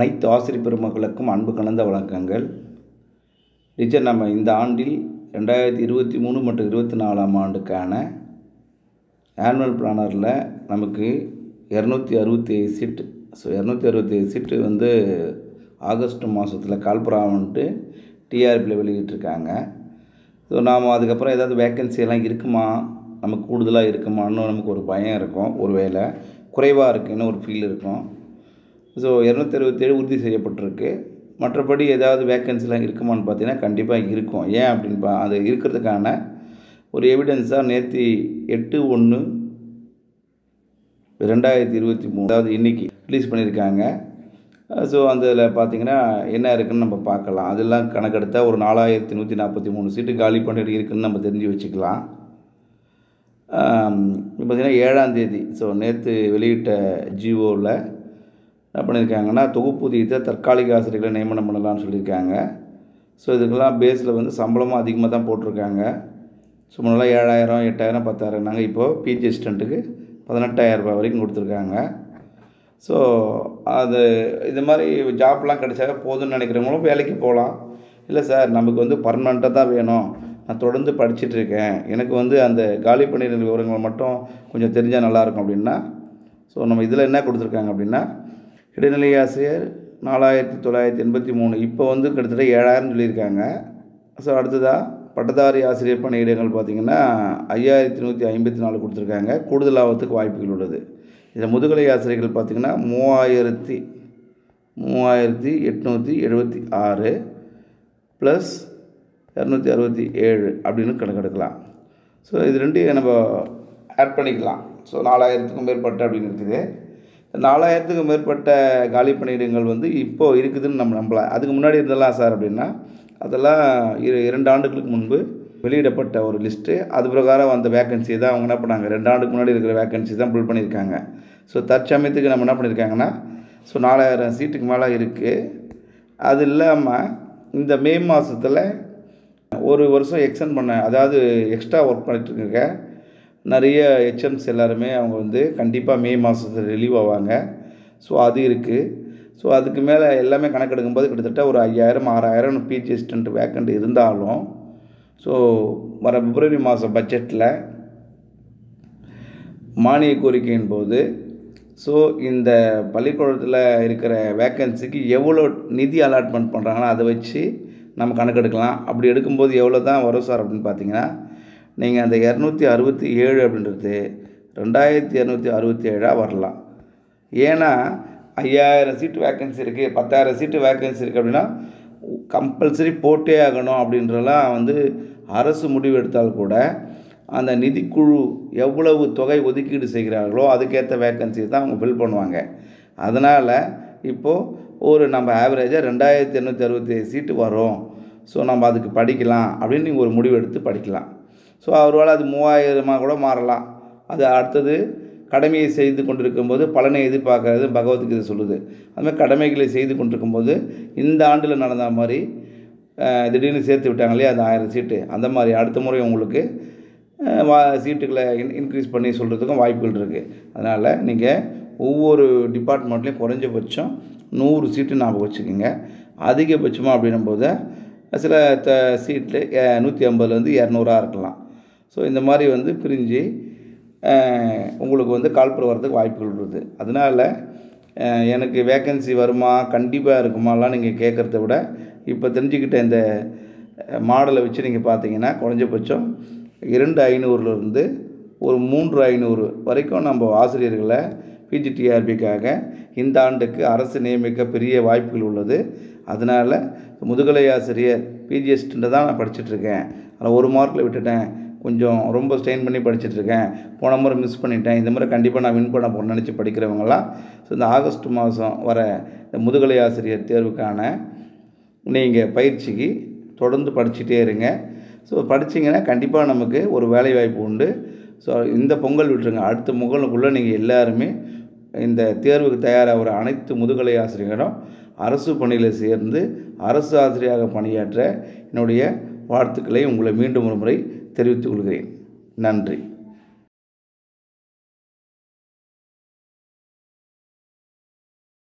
அனைத்து ஆசிரியர் பெருமக்களுக்கும் அன்பு கலந்த வணக்கங்கள் டீச்சர் நம்ம இந்த ஆண்டில் ரெண்டாயிரத்தி இருபத்தி மூணு மற்றும் இருபத்தி நாலாம் ஆண்டுக்கான ஆனுவல் பிளானரில் நமக்கு இரநூத்தி அறுபத்தி ஏழு சீட்டு ஸோ இரநூத்தி அறுபத்தி ஏழு சீட்டு வந்து ஆகஸ்ட் மாதத்தில் கால்புறாமன்ட்டு டிஆர்பியில் வெளியிட்டிருக்காங்க ஸோ நாம் அதுக்கப்புறம் ஏதாவது வேக்கன்சி எல்லாம் இருக்குமா நமக்கு கூடுதலாக இருக்குமான்னு நமக்கு ஒரு பயம் இருக்கும் ஒரு வேளை குறைவாக இருக்குன்னு ஒரு ஃபீல் இருக்கும் ஸோ இரநூத்தி அறுபத்தேழு உறுதி செய்யப்பட்டிருக்கு மற்றபடி ஏதாவது வேக்கன்சிலாம் இருக்குமான்னு பார்த்தீங்கன்னா கண்டிப்பாக இருக்கும் ஏன் அப்படின்னு பா அது இருக்கிறதுக்கான ஒரு எவிடன்ஸாக நேற்று எட்டு ஒன்று ரெண்டாயிரத்தி இருபத்தி மூணு அதாவது இன்றைக்கி ரிலீஸ் பண்ணியிருக்காங்க ஸோ அதில் பார்த்தீங்கன்னா என்ன இருக்குன்னு நம்ம பார்க்கலாம் அதெல்லாம் கணக்கெடுத்தால் ஒரு நாலாயிரத்தி நூற்றி நாற்பத்தி மூணு சீட்டு காலி பண்ணிட்டு இருக்குன்னு நம்ம தெரிஞ்சு வச்சுக்கலாம் இப்போ பார்த்திங்கன்னா ஏழாம் தேதி ஸோ நேற்று வெளியிட்ட ஜிஓவில் என்ன பண்ணியிருக்காங்கன்னா தொகுப்பூதியத்தை தற்காலிக ஆசிரியர்களை நியமனம் பண்ணலாம்னு சொல்லியிருக்காங்க ஸோ இதுக்கெல்லாம் பேஸில் வந்து சம்பளமும் அதிகமாக தான் போட்டிருக்காங்க ஸோ முன்னெல்லாம் ஏழாயிரம் எட்டாயிரம் பத்தாயிரம் நாங்கள் இப்போது பிஜி அசிஸ்டண்ட்டுக்கு பதினெட்டாயிரம் ரூபாய் வரைக்கும் கொடுத்துருக்காங்க ஸோ அது இது மாதிரி ஜாப்லாம் கிடைச்சாக்க போதும்னு நினைக்கிறவங்களும் வேலைக்கு போகலாம் இல்லை சார் நமக்கு வந்து பர்மனெண்ட்டாக தான் வேணும் நான் தொடர்ந்து படிச்சுட்ருக்கேன் எனக்கு வந்து அந்த காலி பணியிட விவரங்கள் மட்டும் கொஞ்சம் தெரிஞ்சால் நல்லாயிருக்கும் அப்படின்னா ஸோ நம்ம இதில் என்ன கொடுத்துருக்காங்க அப்படின்னா இடைநிலை ஆசிரியர் நாலாயிரத்தி தொள்ளாயிரத்தி எண்பத்தி மூணு இப்போ வந்து கிட்டத்தட்ட ஏழாயிரம் சொல்லியிருக்காங்க ஸோ அடுத்ததாக பட்டதாரி ஆசிரியர் பணியிடங்கள் பார்த்திங்கன்னா ஐயாயிரத்தி நூற்றி ஐம்பத்தி நாலு கொடுத்துருக்காங்க கூடுதலாகிறதுக்கு வாய்ப்புகள் உள்ளது இதில் முதுகலை ஆசிரியர்கள் பார்த்திங்கன்னா மூவாயிரத்தி மூவாயிரத்தி எட்நூற்றி எழுபத்தி ஆறு ப்ளஸ் இரநூத்தி அறுபத்தி ஏழு அப்படின்னு கணக்கெடுக்கலாம் ஸோ இது ரெண்டையும் நம்ம ஆட் பண்ணிக்கலாம் ஸோ நாலாயிரத்துக்கும் மேற்பட்ட அப்படின்னு இருக்குது நாலாயிரத்துக்கும் மேற்பட்ட காலி பணியிடங்கள் வந்து இப்போது இருக்குதுன்னு நம்ம நம்பலாம் அதுக்கு முன்னாடி இருந்தெல்லாம் சார் அப்படின்னா அதெல்லாம் இரு இரண்டு ஆண்டுகளுக்கு முன்பு வெளியிடப்பட்ட ஒரு லிஸ்ட்டு அது பிரகாரம் வந்த வேக்கன்சி தான் அவங்க என்ன பண்ணாங்க ரெண்டு ஆண்டுக்கு முன்னாடி இருக்கிற வேக்கன்சி தான் பில் பண்ணியிருக்காங்க ஸோ தற்சமயத்துக்கு நம்ம என்ன பண்ணியிருக்காங்கன்னா ஸோ நாலாயிரம் சீட்டுக்கு மேலே இருக்குது அது இல்லாமல் இந்த மே மாதத்தில் ஒரு வருஷம் எக்ஸ்டெண்ட் பண்ண அதாவது எக்ஸ்ட்ரா ஒர்க் பண்ணிட்டுருக்க நிறைய ஹெச்எம்ஸ் எல்லாருமே அவங்க வந்து கண்டிப்பாக மே மாதத்தில் ரிலீவ் ஆவாங்க ஸோ அது இருக்குது ஸோ அதுக்கு மேலே எல்லாமே கணக்கெடுக்கும்போது கிட்டத்தட்ட ஒரு ஐயாயிரம் ஆறாயிரம் பிஜி அசிஸ்டண்ட் வேக்கண்ட் இருந்தாலும் ஸோ வர பிப்ரவரி மாதம் பட்ஜெட்டில் மானிய கோரிக்கையின் போது ஸோ இந்த பள்ளிக்கூடத்தில் இருக்கிற வேக்கன்சிக்கு எவ்வளோ நிதி அலாட்மெண்ட் பண்ணுறாங்கன்னா அதை வச்சு நம்ம கணக்கெடுக்கலாம் அப்படி எடுக்கும்போது எவ்வளோ தான் வரும் சார் அப்படின்னு பார்த்தீங்கன்னா நீங்கள் அந்த இரநூத்தி அறுபத்தி ஏழு அப்படின்றது ரெண்டாயிரத்தி இரநூத்தி அறுபத்தி ஏழாக வரலாம் ஏன்னா ஐயாயிரம் சீட்டு வேக்கன்சி இருக்குது பத்தாயிரம் சீட்டு வேக்கன்சி இருக்குது அப்படின்னா கம்பல்சரி போட்டே ஆகணும் அப்படின்றலாம் வந்து அரசு முடிவு எடுத்தால் கூட அந்த நிதிக்குழு எவ்வளவு தொகை ஒதுக்கீடு செய்கிறார்களோ அதுக்கேற்ற வேக்கன்சி தான் அவங்க ஃபில் பண்ணுவாங்க அதனால் இப்போது ஒரு நம்ம ஆவரேஜாக ரெண்டாயிரத்தி எண்ணூற்றி அறுபத்தி சீட்டு வரும் ஸோ நம்ம அதுக்கு படிக்கலாம் அப்படின்னு நீங்கள் ஒரு முடிவு எடுத்து படிக்கலாம் ஸோ அவரால் அது மூவாயிரமாக கூட மாறலாம் அது அடுத்தது கடமையை செய்து கொண்டிருக்கும்போது பலனை எதிர்பார்க்கறது பகவத்கீதை சொல்லுது அதுமாதிரி கடமைகளை செய்து கொண்டிருக்கும்போது இந்த ஆண்டில் நடந்த மாதிரி திடீர்னு சேர்த்து விட்டாங்க இல்லையா அந்த ஆயிரம் சீட்டு அந்த மாதிரி அடுத்த முறை உங்களுக்கு வா சீட்டுகளை இன் இன்க்ரீஸ் பண்ணி சொல்கிறதுக்கும் வாய்ப்புகள் இருக்குது அதனால் நீங்கள் ஒவ்வொரு டிபார்ட்மெண்ட்லேயும் குறைஞ்சபட்சம் நூறு சீட்டு ஞாபகம் வச்சுக்கோங்க அதிகபட்சமாக அப்படின்னும் போது சில த சீட்டில் நூற்றி ஐம்பதுலேருந்து இரநூறா இருக்கலாம் ஸோ இந்த மாதிரி வந்து பிரிஞ்சு உங்களுக்கு வந்து கால்புற வரதுக்கு வாய்ப்புகள் இருக்குது அதனால் எனக்கு வேக்கன்சி வருமா கண்டிப்பாக இருக்குமாலாம் நீங்கள் கேட்குறத விட இப்போ தெரிஞ்சுக்கிட்ட இந்த மாடலை வச்சு நீங்கள் பார்த்தீங்கன்னா குறைஞ்சபட்சம் இரண்டு ஐநூறுலேருந்து ஒரு மூன்று ஐநூறு வரைக்கும் நம்ம ஆசிரியர்களை பிஜிடிஆர்பிக்காக இந்த ஆண்டுக்கு அரசு நியமிக்க பெரிய வாய்ப்புகள் உள்ளது அதனால் முதுகலை ஆசிரியர் பிஜிஎஸ்ட்டு தான் நான் படிச்சுட்ருக்கேன் அதில் ஒரு மார்க்கில் விட்டுட்டேன் கொஞ்சம் ரொம்ப ஸ்ட்ரெயின் பண்ணி படிச்சுட்ருக்கேன் போன முறை மிஸ் பண்ணிட்டேன் இந்த முறை கண்டிப்பாக நான் வின் பண்ண போகணும்னு நினச்சி படிக்கிறவங்களாம் ஸோ இந்த ஆகஸ்ட் மாதம் வர இந்த முதுகலை ஆசிரியர் தேர்வுக்கான நீங்கள் பயிற்சிக்கு தொடர்ந்து படிச்சுட்டே இருங்க ஸோ படிச்சிங்கன்னா கண்டிப்பாக நமக்கு ஒரு வேலை வாய்ப்பு உண்டு ஸோ இந்த பொங்கல் விட்டுருங்க அடுத்த பொங்கலுக்குள்ளே நீங்கள் எல்லாருமே இந்த தேர்வுக்கு தயாராகிற அனைத்து முதுகலை ஆசிரியர்களும் அரசு பணியில் சேர்ந்து அரசு ஆசிரியராக பணியாற்ற என்னுடைய வாழ்த்துக்களை உங்களை மீண்டும் ஒரு முறை தெரிவித்துக் கொள்கிறேன் நன்றி